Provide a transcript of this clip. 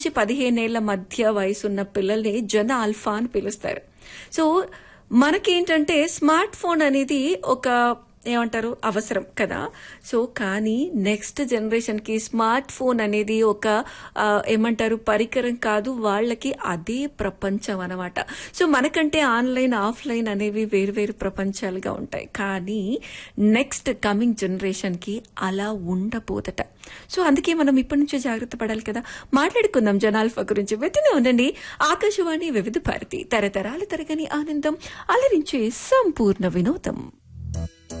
నుంచి పదిహేనేళ్ల మధ్య వయసున్న పిల్లల్ని జన ఆల్ఫా అని పిలుస్తారు సో మనకేంటంటే స్మార్ట్ ఫోన్ అనేది ఒక ఏమంటారు అవసరం కదా సో కానీ నెక్స్ట్ జనరేషన్ కి స్మార్ట్ ఫోన్ అనేది ఒక ఆ, ఏమంటారు పరికరం కాదు వాళ్ళకి అదే ప్రపంచం అనమాట సో మనకంటే ఆన్లైన్ ఆఫ్లైన్ అనేవి వేరు వేరు ప్రపంచాలుగా ఉంటాయి కానీ నెక్స్ట్ కమింగ్ జనరేషన్ కి అలా ఉండబోదట సో అందుకే మనం ఇప్పటి నుంచే జాగ్రత్త పడాలి కదా మాట్లాడుకుందాం జనాల్ఫా గురించి వెతినే ఉండండి ఆకాశవాణి వివిధ భారతి తరతరాల తరగని ఆనందం అలరించే సంపూర్ణ వినోదం